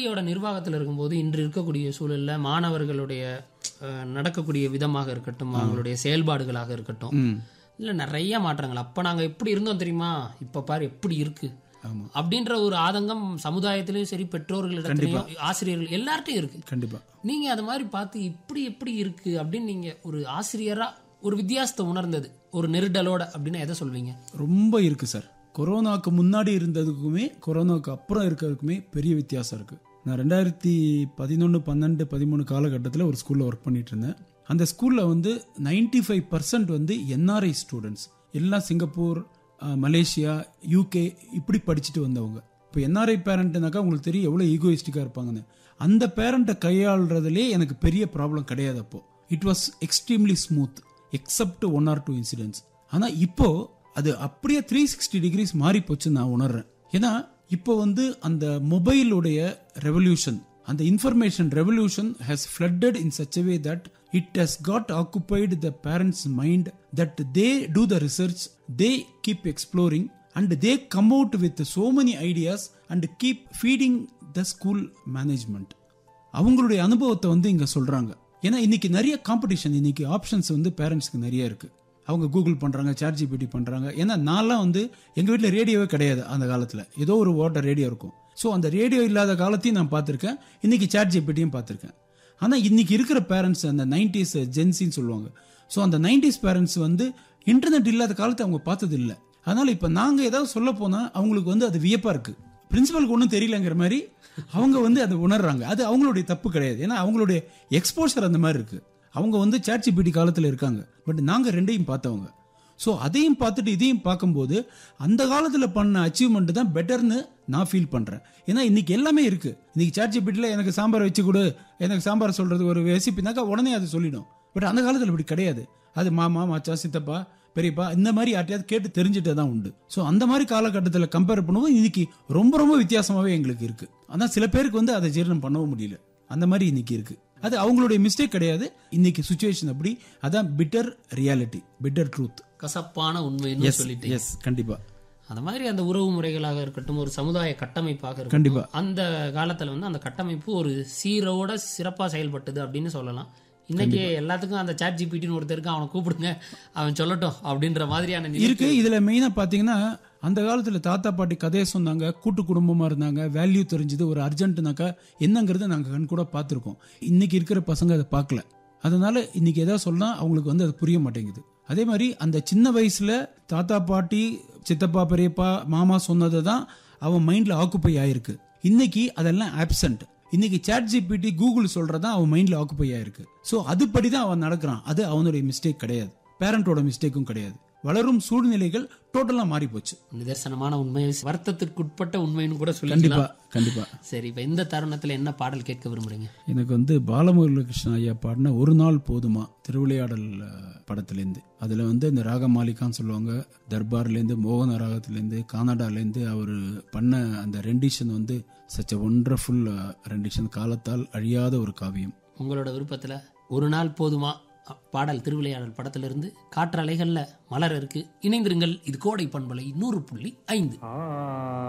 பள்ளியோட நிர்வாகத்தில் இருக்கும்போது இன்று இருக்கக்கூடிய சூழல்ல மாணவர்களுடைய அஹ், நடக்கக்கூடிய விதமாக இருக்கட்டும் அவங்களுடைய செயல்பாடுகளாக இருக்கட்டும் ம் இல்ல நிறைய மாற்றங்கள் அப்ப நாங்க எப்படி இருந்தோம் தெரியுமா இப்ப பாரு எப்படி இருக்கு ஆமா அப்படின்ற ஒரு ஆதங்கம் சமுதாயத்திலயும் சரி பெற்றோர்களிடத்திலையும் ஆசிரியர்கள் எல்லார்ட்டையும் இருக்கு கண்டிப்பா நீங்க அது மாதிரி பார்த்து இப்படி எப்படி இருக்கு அப்படின்னு நீங்க ஒரு ஆசிரியரா ஒரு வித்தியாசத்தை உணர்ந்தது ஒரு நெருடலோட அப்படின்னு எதை சொல்வீங்க ரொம்ப இருக்கு சார் கொரோனாக்கு முன்னாடி இருந்ததுக்குமே கொரோனாக்கு அப்புறம் இருக்கிறதுக்குமே பெரிய வித்தியாசம் இருக்கு நான் ரெண்டாயிரத்தி பதினொன்று பன்னெண்டு பதிமூணு காலகட்டத்தில் ஒரு ஸ்கூலில் ஒர்க் பண்ணிட்டு இருந்தேன் அந்த ஸ்கூலில் வந்து 95% ஃபைவ் பர்சன்ட் வந்து என்ஆர்ஐ ஸ்டூடெண்ட்ஸ் எல்லாம் சிங்கப்பூர் அஹ், மலேசியா யூகே இப்படி படிச்சுட்டு வந்தவங்க இப்போ என்ஆர்ஐ பேரண்ட்னாக்கா உங்களுக்கு தெரியும் எவ்வளோ ஈகோயிஸ்டிக்காக இருப்பாங்கன்னு அந்த பேரண்ட்டை கையாளுறதுலே எனக்கு பெரிய ப்ராப்ளம் கிடையாது அப்போ it was extremely smooth except one or two incidents ஆனால் இப்போ அது அப்படியே த்ரீ சிக்ஸ்டி டிகிரிஸ் மாறி போச்சுன்னு நான் உணர்றேன் ஏன்னா இப்போ வந்து அந்த மொபைலுடைய ரெவல்யூஷன் அந்த information revolution has flooded in such way that it has got occupied the parents mind that they do the research they keep exploring and they come out with so many ideas and keep feeding the school management அவங்களுடைய அனுபவத்தை வந்து இங்க சொல்றாங்க ஏன்னா இன்னைக்கு நிறைய competition இன்னைக்கு options வந்து பேரண்ட்ஸ்க்கு நிறைய இருக்கு அவங்க கூகுள் பண்றாங்க சாட் ஜிபிடி பண்றாங்க ஏன்னா நான்லாம் வந்து எங்க வீட்டில் ரேடியோவே கிடையாது அந்த காலத்துல ஏதோ ஒரு ஓட்ட ரேடியோ இருக்கும் ஸோ அந்த ரேடியோ இல்லாத காலத்தையும் நான் பார்த்துருக்கேன் இன்னைக்கு சாட் ஜிபிடியும் பார்த்துருக்கேன் ஆனால் இன்னைக்கு இருக்கிற பேரண்ட்ஸ் அந்த நைன்டிஸ் ஜென்சின்னு சொல்லுவாங்க ஸோ அந்த நைன்டிஸ் பேரண்ட்ஸ் வந்து இன்டர்நெட் இல்லாத காலத்தை அவங்க பார்த்தது இல்லை அதனால இப்போ நாங்கள் ஏதாவது சொல்ல போனால் அவங்களுக்கு வந்து அது வியப்பாக இருக்கு பிரின்சிபலுக்கு ஒன்றும் தெரியலங்கிற மாதிரி அவங்க வந்து அதை உணர்றாங்க அது அவங்களுடைய தப்பு கிடையாது ஏன்னா அவங்களுடைய எக்ஸ்போஷர் அந்த மாதிரி இருக்கு அவங்க வந்து சாட்சி பிடி காலத்தில் இருக்காங்க பட் நாங்கள் ரெண்டையும் பார்த்தவங்க ஸோ அதையும் பார்த்துட்டு இதையும் பார்க்கும்போது அந்த காலத்தில் பண்ண அச்சீவ்மெண்ட் தான் பெட்டர்னு நான் ஃபீல் பண்ணுறேன் ஏன்னா இன்னைக்கு எல்லாமே இருக்கு இன்னைக்கு சாட் ஜிபிட்டியில் எனக்கு சாம்பார் வச்சு கொடு எனக்கு சாம்பார் சொல்றது ஒரு ரெசிபினாக்கா உடனே அது சொல்லிடும் பட் அந்த காலத்தில் இப்படி கிடையாது அது மாமா மாச்சா சித்தப்பா பெரியப்பா இந்த மாதிரி யார்ட்டையாவது கேட்டு தெரிஞ்சுட்டே தான் உண்டு ஸோ அந்த மாதிரி காலகட்டத்தில் கம்பேர் பண்ணும்போது இன்னைக்கு ரொம்ப ரொம்ப வித்தியாசமாகவே எங்களுக்கு இருக்கு ஆனால் சில பேருக்கு வந்து அதை ஜீரணம் பண்ணவும் முடியல அந்த மாதிரி இன்னைக்கு இருக்கு அது அவங்களுடைய மிஸ்டேக் கிடையாது இன்னைக்கு சுச்சுவேஷன் அப்படி அதான் பிட்டர் ரியாலிட்டி பிட்டர் ட்ரூத் கசப்பான உண்மைன்னு எஸ் சொல்லிட்டு எஸ் கண்டிப்பா அந்த மாதிரி அந்த உறவு முறைகளாக இருக்கட்டும் ஒரு சமுதாய கட்டமைப்பாக இருக்கட்டும் கண்டிப்பா. அந்த காலத்துல வந்து அந்த கட்டமைப்பு ஒரு சீரோட சிறப்பா செயல்பட்டது அப்படின்னு சொல்லலாம் இன்னைக்கு எல்லாத்துக்கும் அந்த சாட் ஜிபிடின்னு ஒருத்தர் இருக்கு அவனை கூப்பிடுங்க அவன் சொல்லட்டும் அப்படின்ற மாதிரியான நிலை இருக்கு இதுல மெயினா பாத்தீங்கன்னா அந்த காலத்துல தாத்தா பாட்டி கதையை சொன்னாங்க கூட்டு குடும்பமா இருந்தாங்க வேல்யூ தெரிஞ்சது ஒரு அர்ஜென்ட்னாக்கா என்னங்கிறத நாங்க கண் கூட பார்த்துருக்கோம் இன்னைக்கு இருக்கிற பசங்க அதை பார்க்கல அதனால இன்னைக்கு எதாவது சொன்னா அவங்களுக்கு வந்து அது புரிய மாட்டேங்குது அதே மாதிரி அந்த சின்ன வயசுல தாத்தா பாட்டி சித்தப்பா பெரியப்பா மாமா சொன்னதை தான் அவன் மைண்ட்ல ஆக்குப்பை ஆயிருக்கு இன்னைக்கு அதெல்லாம் ஆப்சண்ட் இன்னைக்கு சாட் ஜிபிடி கூகுள் சொல்றதா அவன் மைண்ட்ல ஆக்குப்பை ஆயிருக்கு ஸோ அதுபடி தான் அவன் நடக்கிறான் அது அவனுடைய மிஸ்டேக் கிடையாது பேரண்டோட மிஸ்டேக்கும் கிடையாது வளரும் சூழ்நிலைகள் டோட்டலா மாறி போச்சு நிதர்சனமான உண்மை வருத்தத்திற்குட்பட்ட உண்மைன்னு கூட கண்டிப்பா சொல்லிக்கலாம் கண்டிப்பா சரி இப்ப இந்த தருணத்துல என்ன பாடல் கேட்க விரும்புறீங்க எனக்கு வந்து பாலமுருககிருஷ்ணன் ஐயா பாடின ஒரு நாள் போதுமா திருவிளையாடல் அஹ், படத்துலேருந்து அதில் வந்து இந்த ராக மாலிகான்னு சொல்லுவாங்க தர்பார்லேருந்து மோகன ராகத்துலேருந்து கானாடாலேருந்து அவர் பண்ண அந்த ரெண்டிஷன் வந்து சச் அ ஒண்டர்ஃபுல் ரெண்டிஷன் காலத்தால் அழியாத ஒரு காவியம் உங்களோட விருப்பத்துல ஒரு நாள் போதுமா அ- பாடல் திருவிளையாடல் படத்திலிருந்து காற்றலைகள்ல மலர் இருக்கு இணைந்திருங்கள் இது கோடை பண்பலை நூறு புள்ளி ஐந்து